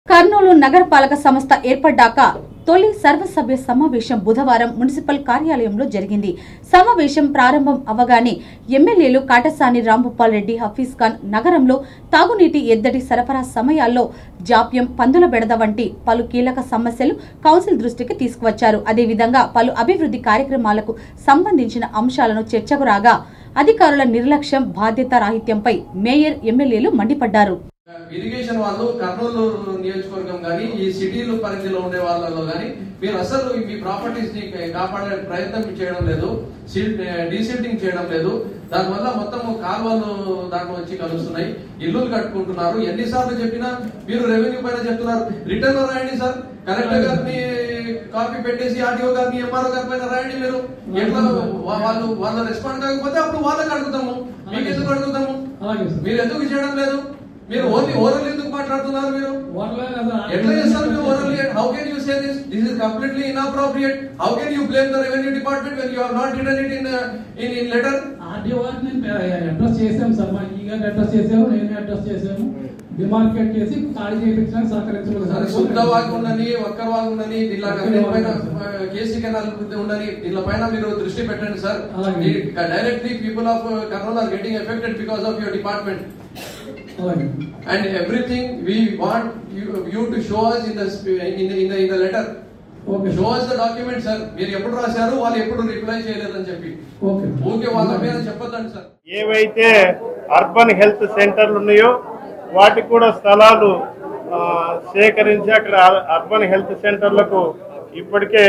కర్నూలు నగరపాలక సంస్థ ఏర్పడ్డాక తొలి సర్వసభ్య సమావేశం బుధవారం మున్సిపల్ కార్యాలయంలో జరిగింది సమావేశం ప్రారంభం అవగానే ఎమ్మెల్యేలు కాటసాని రాంభూపాల్ రెడ్డి హఫీజ్ ఖాన్ నగరంలో తాగునీటి ఎద్దడి సరఫరా సమయాల్లో జాప్యం పందుల బెడద వంటి పలు కీలక సమస్యలు కౌన్సిల్ దృష్టికి తీసుకువచ్చారు అదేవిధంగా పలు అభివృద్ధి కార్యక్రమాలకు సంబంధించిన అంశాలను చర్చకు రాగా అధికారుల నిర్లక్ష్యం బాధ్యత రాహిత్యంపై మేయర్ ఎమ్మెల్యేలు మండిపడ్డారు ఇరిగేషన్ వాళ్ళు కర్నూలు నియోజకవర్గం కానీ ఈ సిటీలు పరిధిలో ఉండే వాళ్ళలో కానీ మీరు అసలు మీ ప్రాపర్టీస్ ని కాపాడే ప్రయత్నం చేయడం లేదు డీసిల్టింగ్ చేయడం లేదు దానివల్ల మొత్తం కాలువలు దాంట్లో వచ్చి కలుస్తున్నాయి ఇల్లులు కట్టుకుంటున్నారు ఎన్నిసార్లు చెప్పినా మీరు రెవెన్యూ పైన చెప్తున్నారు రిటర్న్ లో రాయండి సార్ కలెక్టర్ గారిని కాపీ పెట్టేసి ఆర్టీఓ గారిని ఎంఆర్ఓ గారి పైన రాయండి మీరు ఎట్లా వా- వాళ్ళు వాళ్ళు రెస్పాండ్ కాకపోతే అప్పుడు వాళ్ళకి అడుగుతాము మీకు ఎందుకు అడుగుతాము అలాగే సార్. మీరు ఎందుకు చేయడం లేదు మీరు ఓన్లీ ఓరల్ ఎందుకు మాట్లాడుతున్నారు మీరు ఓన్లీ కదా. ఎట్లా చేస్తారు మీరు oral how can you say this this is completely inappropriate how can you blame the revenue department when you have not written it in in in letter RDO గారిని నేను address చేసాం సార్ మా ఈ గారిని అడ్రస్ చేసాము నేను address చేసాము demarcate చేసి ఖాళీ చేయించడానికి సహకరించలేదు సరే శుద్ధ వాగు ఉండని ఒక్కర వాగు ఉండని దీనిలా దీనిపైన కేసీ కెనాల్ ఉండని దీనిల పైన మీరు దృష్టి పెట్టండి సార్ అలాగే. Directly people of Kurnool are getting affected because of your department అలాగే and everything we want you, you to show us in the sp- in the, in the, in the letter okay show us the document sir మీరు ఎప్పుడు రాశారు వాళ్ళు ఎప్పుడు reply చేయలేదని చెప్పి okay ఊరికే వాళ్ళ మీద చెప్పొద్దండి సార్ ఏవైతే అర్బన్ హెల్త్ సెంటర్లు ఉన్నాయో వాటికి కూడా స్థలాలు ఆ, సేకరించి అక్కడ అర్- అర్బన్ హెల్త్ సెంటర్లకు ఇప్పటికే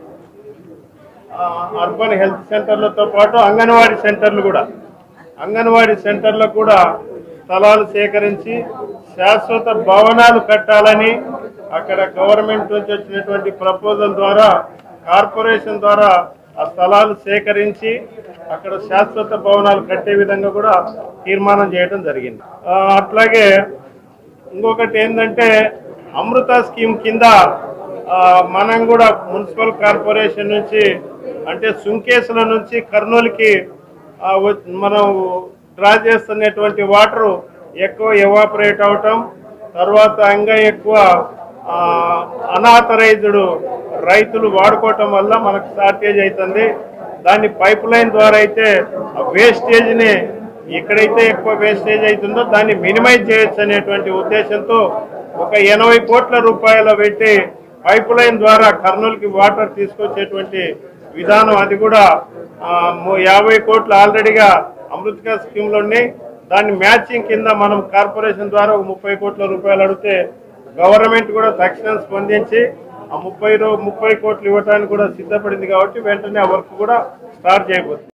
ఆ, అర్బన్ హెల్త్ సెంటర్లతో పాటు అంగన్వాడీ సెంటర్లు కూడా అంగన్వాడీ సెంటర్లకు కూడా స్థలాలు సేకరించి శాశ్వత భవనాలు కట్టాలని అక్కడ గవర్నమెంట్ నుంచి వచ్చినటువంటి ప్రపోజల్ ద్వారా కార్పొరేషన్ ద్వారా ఆ స్థలాలు సేకరించి అక్కడ శాశ్వత భవనాలు కట్టే విధంగా కూడా తీర్మానం చేయడం జరిగింది ఆ, అట్లాగే ఇంకొకటి ఏంటంటే అమృత స్కీమ్ కింద ఆ, మనం కూడా మున్సిపల్ కార్పొరేషన్ నుంచి అంటే సుంకేసుల నుంచి కర్నూలుకి ఆ, వ- మనం డ్రా చేస్తున్నటువంటి వాటర్ ఎక్కువ ఎవాపరేట్ అవటం తర్వాత ఇంకా ఎక్కువ అనాథరైజ్డ్ రైతులు వాడుకోవటం వల్ల మనకు షార్టేజ్ అవుతుంది దాన్ని పైప్ లైన్ ద్వారా అయితే వేస్టేజ్ని ఎక్కడైతే ఎక్కువ వేస్టేజ్ అవుతుందో దాన్ని మినిమైజ్ చేయొచ్చు అనేటువంటి ఉద్దేశంతో ఒక ఎనభై కోట్ల రూపాయలు పెట్టి పైప్ లైన్ ద్వారా కర్నూలుకి వాటర్ తీసుకొచ్చేటువంటి విధానం అది కూడా ఆ, ము- యాభై కోట్లు ఆల్రెడీగా అమృత్గా స్కీమ్ లో ఉన్నాయి దాన్ని మ్యాచింగ్ కింద మనం కార్పొరేషన్ ద్వారా ఒక ముప్పై కోట్ల రూపాయలు అడిగితే గవర్నమెంట్ కూడా తక్షణం స్పందించి ఆ ముప్పై రూ ముప్పై కోట్లు ఇవ్వడానికి కూడా సిద్ధపడింది కాబట్టి వెంటనే ఆ వర్క్ కూడా స్టార్ట్ చేయబోతుంది